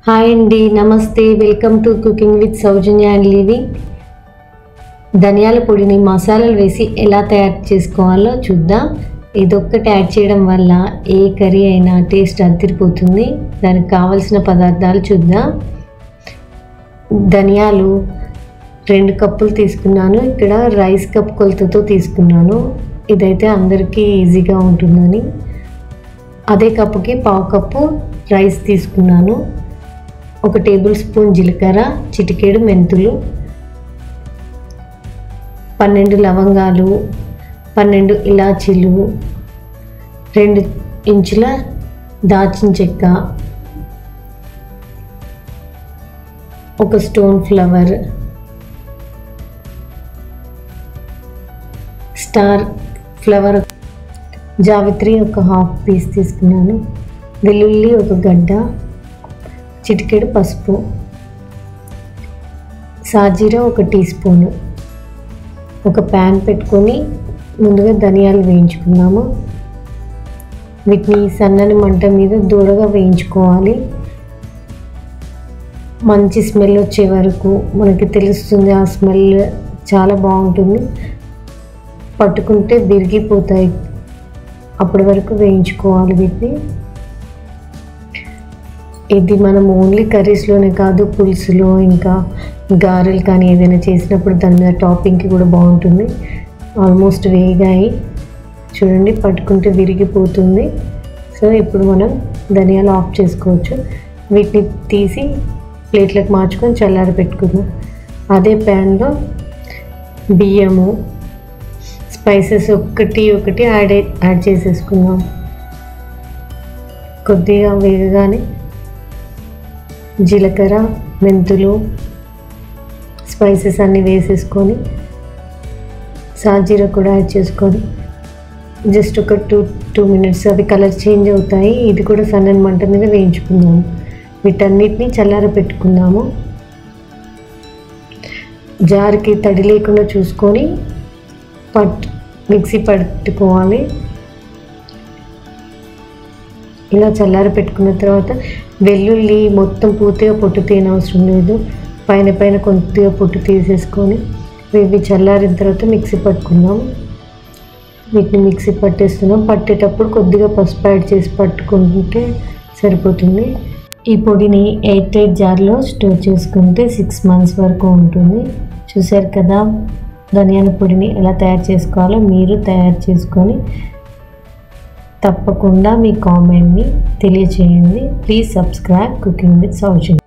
hi అండి నమస్తే welcome to cooking with Soujanya and living ధనియాల పొడిని మసాలాలు వేసి ఎలా తయారు చేసుకోవాలో చూద్దాం ఇదొక్కటి యాడ్ చేయడం వల్ల ఏ కర్రీ అయినా టేస్ట్ అదిరిపోతుంది దానికి కావలసిన పదార్థాలు చూద్దాం ధనియాలు రెండు కప్పులు తీసుకున్నాను ఇక్కడ రైస్ కప్ కొలతతో తీసుకున్నాను ఇదైతే అందరికీ ఈజీగా ఉంటుందని అదే కప్పుకి పావు కప్పు రైస్ తీసుకున్నాను ఒక టేబుల్ స్పూన్ జీలకర్ర చిటికేడు మెంతులు పన్నెండు లవంగాలు పన్నెండు ఇలాచీలు రెండు ఇంచుల దాచిన చెక్క ఒక స్టోన్ ఫ్లవర్ స్టార్ ఫ్లవర్ జావిత్రి ఒక హాఫ్ పీస్ తీసుకున్నాను వెల్లుల్లి ఒక గడ్డ చిటికెడు పసుపు సాజీరా ఒక టీ స్పూను ఒక ప్యాన్ పెట్టుకొని ముందుగా ధనియాలు వేయించుకున్నాము వీటిని సన్నని మంట మీద దూరగా వేయించుకోవాలి మంచి స్మెల్ వచ్చే వరకు మనకి తెలుస్తుంది ఆ స్మెల్ చాలా బాగుంటుంది పట్టుకుంటే విరిగిపోతాయి అప్పటి వరకు వేయించుకోవాలి వీటిని ఇది మనం ఓన్లీ కర్రీస్లోనే కాదు పులుసులో ఇంకా గారెలు కానీ ఏదైనా చేసినప్పుడు దాని మీద టాపింగ్కి కూడా బాగుంటుంది ఆల్మోస్ట్ వేగాయి చూడండి పట్టుకుంటే విరిగిపోతుంది సో ఇప్పుడు మనం ధనియాలు ఆఫ్ చేసుకోవచ్చు వీటిని తీసి ప్లేట్లకు మార్చుకొని చల్లారి పెట్టుకుందాం అదే ప్యాన్లో బియ్యము స్పైసెస్ ఒక్కటి ఒకటి యాడ్ యాడ్ చేసేసుకుందాం కొద్దిగా వేగగానే జీలకర్ర మెంతులు స్పైసెస్ అన్నీ వేసేసుకొని సాజీరా కూడా యాడ్ చేసుకొని జస్ట్ ఒక టూ టూ మినిట్స్ అవి కలర్ చేంజ్ అవుతాయి ఇది కూడా సన్నని మంట మీద వేయించుకుందాము వీటన్నిటిని చల్లార పెట్టుకుందాము జార్కి తడి లేకుండా చూసుకొని పట్ మిక్సీ పట్టుకోవాలి ఇలా చల్లారి పెట్టుకున్న తర్వాత వెల్లుల్లి మొత్తం పూర్తిగా పొట్టు తీయనవసరం లేదు పైన పైన కొద్దిగా పొట్టు తీసేసుకొని ఇవి చల్లారిన తర్వాత మిక్సీ పట్టుకుందాం వీటిని మిక్సీ పట్టేస్తున్నాం పట్టేటప్పుడు కొద్దిగా పసుపు యాడ్ చేసి పట్టుకుంటే సరిపోతుంది ఈ పొడిని ఎయిట్ ఎయిట్ జార్లో స్టోర్ చేసుకుంటే సిక్స్ మంత్స్ వరకు ఉంటుంది చూసారు కదా ధనియాల పొడిని ఎలా తయారు చేసుకోవాలో మీరు తయారు చేసుకొని తప్పకుండా మీ కామెంట్ని తెలియచేయండి ప్లీజ్ సబ్స్క్రైబ్ కుకింగ్ విత్ సౌజన్